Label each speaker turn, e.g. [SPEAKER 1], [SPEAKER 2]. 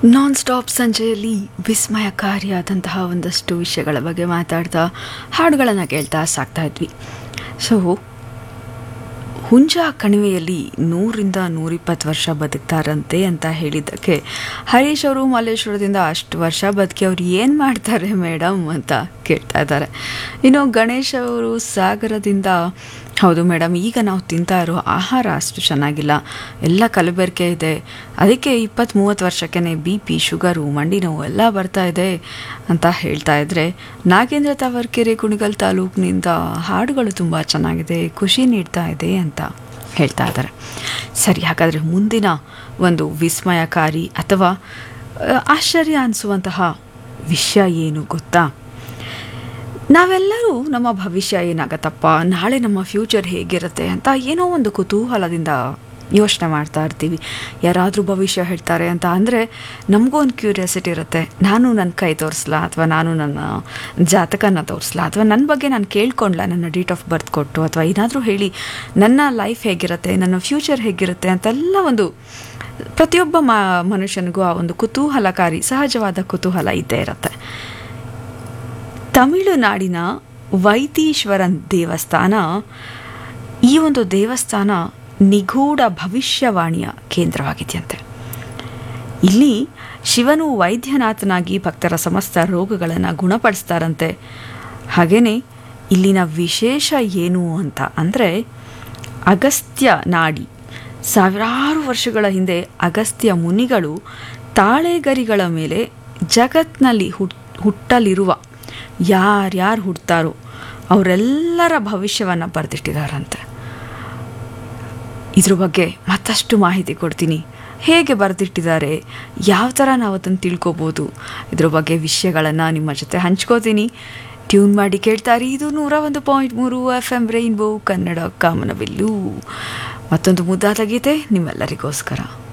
[SPEAKER 1] non stop ಸಂಜೆಯಲ್ಲಿ ವಿಸ್ಮಯಕಾರಿಯಾದಂತಹ ಒಂದಷ್ಟು ವಿಷಯಗಳ ಬಗ್ಗೆ ಮಾತಾಡ್ತಾ ಹಾಡುಗಳನ್ನು ಕೇಳ್ತಾ ಸಾಕ್ತಾ ಇದ್ವಿ ಸೊ ಹುಂಜ ಕಣಿವೆಯಲ್ಲಿ ನೂರಿಂದ ನೂರಿಪ್ಪತ್ತು ವರ್ಷ ಬದುಕ್ತಾರಂತೆ ಅಂತ ಹೇಳಿದ್ದಕ್ಕೆ ಹರೀಶ್ ಅವರು ಮಲ್ಲೇಶ್ವರದಿಂದ ಅಷ್ಟು ವರ್ಷ ಬದುಕಿ ಅವ್ರು ಏನು ಮಾಡ್ತಾರೆ ಮೇಡಮ್ ಅಂತ ಕೇಳ್ತಾ ಇದ್ದಾರೆ ಇನ್ನು ಗಣೇಶ್ ಅವರು ಸಾಗರದಿಂದ ಹೌದು ಮೇಡಮ್ ಈಗ ನಾವು ತಿಂತಾ ಇರೋ ಆಹಾರ ಅಷ್ಟು ಚೆನ್ನಾಗಿಲ್ಲ ಎಲ್ಲ ಕಲಬೆರಕೆ ಇದೆ ಅದಕ್ಕೆ ಇಪ್ಪತ್ತು ಮೂವತ್ತು ವರ್ಷಕ್ಕೇ ಬಿ ಪಿ ಶುಗರು ಮಂಡಿ ನೋವು ಎಲ್ಲ ಬರ್ತಾ ಇದೆ ಅಂತ ಹೇಳ್ತಾ ಇದ್ರೆ ನಾಗೇಂದ್ರ ತಾವರ್ಕೆರೆ ಕುಣಿಗಲ್ ತಾಲೂಕಿನಿಂದ ಹಾಡುಗಳು ತುಂಬ ಚೆನ್ನಾಗಿದೆ ಖುಷಿ ನೀಡ್ತಾ ಇದೆ ಅಂತ ಹೇಳ್ತಾ ಇದ್ದಾರೆ ಸರಿ ಹಾಗಾದರೆ ಮುಂದಿನ ಒಂದು ವಿಸ್ಮಯಕಾರಿ ಅಥವಾ ಆ, ಆಶ್ಚರ್ಯ ಅನಿಸುವಂತಹ ವಿಷಯ ಏನು ಗೊತ್ತಾ ನಾವೆಲ್ಲರೂ ನಮ್ಮ ಭವಿಷ್ಯ ಏನಾಗತ್ತಪ್ಪ ನಾಳೆ ನಮ್ಮ ಫ್ಯೂಚರ್ ಹೇಗಿರುತ್ತೆ ಅಂತ ಏನೋ ಒಂದು ಕುತೂಹಲದಿಂದ ಯೋಚನೆ ಮಾಡ್ತಾ ಇರ್ತೀವಿ ಯಾರಾದರೂ ಭವಿಷ್ಯ ಹೇಳ್ತಾರೆ ಅಂತ ಅಂದರೆ ನಮಗೂ ಒಂದು ಕ್ಯೂರಿಯಾಸಿಟಿ ಇರುತ್ತೆ ನಾನು ನನ್ನ ಕೈ ತೋರಿಸ್ಲಾ ಅಥವಾ ನಾನು ನನ್ನ ಜಾತಕನ ತೋರಿಸ್ಲಾ ಅಥವಾ ನನ್ನ ಬಗ್ಗೆ ನಾನು ಕೇಳ್ಕೊಂಡ್ಲಾ ನನ್ನ ಡೇಟ್ ಆಫ್ ಬರ್ತ್ ಕೊಟ್ಟು ಅಥವಾ ಏನಾದರೂ ಹೇಳಿ ನನ್ನ ಲೈಫ್ ಹೇಗಿರುತ್ತೆ ನನ್ನ ಫ್ಯೂಚರ್ ಹೇಗಿರುತ್ತೆ ಅಂತೆಲ್ಲ ಒಂದು ಪ್ರತಿಯೊಬ್ಬ ಮ ಮನುಷ್ಯನಿಗೂ ಆ ಒಂದು ಕುತೂಹಲಕಾರಿ ಸಹಜವಾದ ಕುತೂಹಲ ಇದ್ದೇ ಇರುತ್ತೆ ತಮಿಳುನಾಡಿನ ವೈತೀಶ್ವರನ್ ದೇವಸ್ಥಾನ ಈ ಒಂದು ದೇವಸ್ಥಾನ ನಿಗೂಢ ಭವಿಷ್ಯವಾಣಿಯ ಕೇಂದ್ರವಾಗಿದೆಯಂತೆ ಇಲ್ಲಿ ಶಿವನು ವೈದ್ಯನಾಥನಾಗಿ ಭಕ್ತರ ಸಮಸ್ತ ರೋಗಗಳನ್ನು ಗುಣಪಡಿಸ್ತಾರಂತೆ ಹಾಗೆಯೇ ಇಲ್ಲಿನ ವಿಶೇಷ ಏನು ಅಂತ ಅಂದರೆ ಅಗಸ್ತ್ಯ ನಾಡಿ ಸಾವಿರಾರು ವರ್ಷಗಳ ಹಿಂದೆ ಅಗಸ್ತ್ಯ ಮುನಿಗಳು ತಾಳೆಗರಿಗಳ ಮೇಲೆ ಜಗತ್ನಲ್ಲಿ ಹುಟ್ ಹುಟ್ಟಲಿರುವ ಯಾರ್ಯಾರು ಹುಡ್ತಾರೋ ಅವರೆಲ್ಲರ ಭವಿಷ್ಯವನ್ನು ಬರೆದಿಟ್ಟಿದ್ದಾರಂತೆ ಇದ್ರ ಬಗ್ಗೆ ಮತ್ತಷ್ಟು ಮಾಹಿತಿ ಕೊಡ್ತೀನಿ ಹೇಗೆ ಬರೆದಿಟ್ಟಿದ್ದಾರೆ ಯಾವ ಥರ ನಾವು ಅದನ್ನು ತಿಳ್ಕೊಬೋದು ಇದ್ರ ಬಗ್ಗೆ ವಿಷಯಗಳನ್ನು ನಿಮ್ಮ ಜೊತೆ ಹಂಚ್ಕೋತೀನಿ ಟ್ಯೂನ್ ಮಾಡಿ ಕೇಳ್ತಾರೆ ಇದು ನೂರ ಒಂದು ಪಾಯಿಂಟ್ ಮೂರು ಎಫ್ ಎಮ್ ರೈನ್ಬೋ ಕನ್ನಡ ಕಾಮನಬಿಲ್ಲು ಮತ್ತೊಂದು ಮುದ್ದಾದ ಗೀತೆ ನಿಮ್ಮೆಲ್ಲರಿಗೋಸ್ಕರ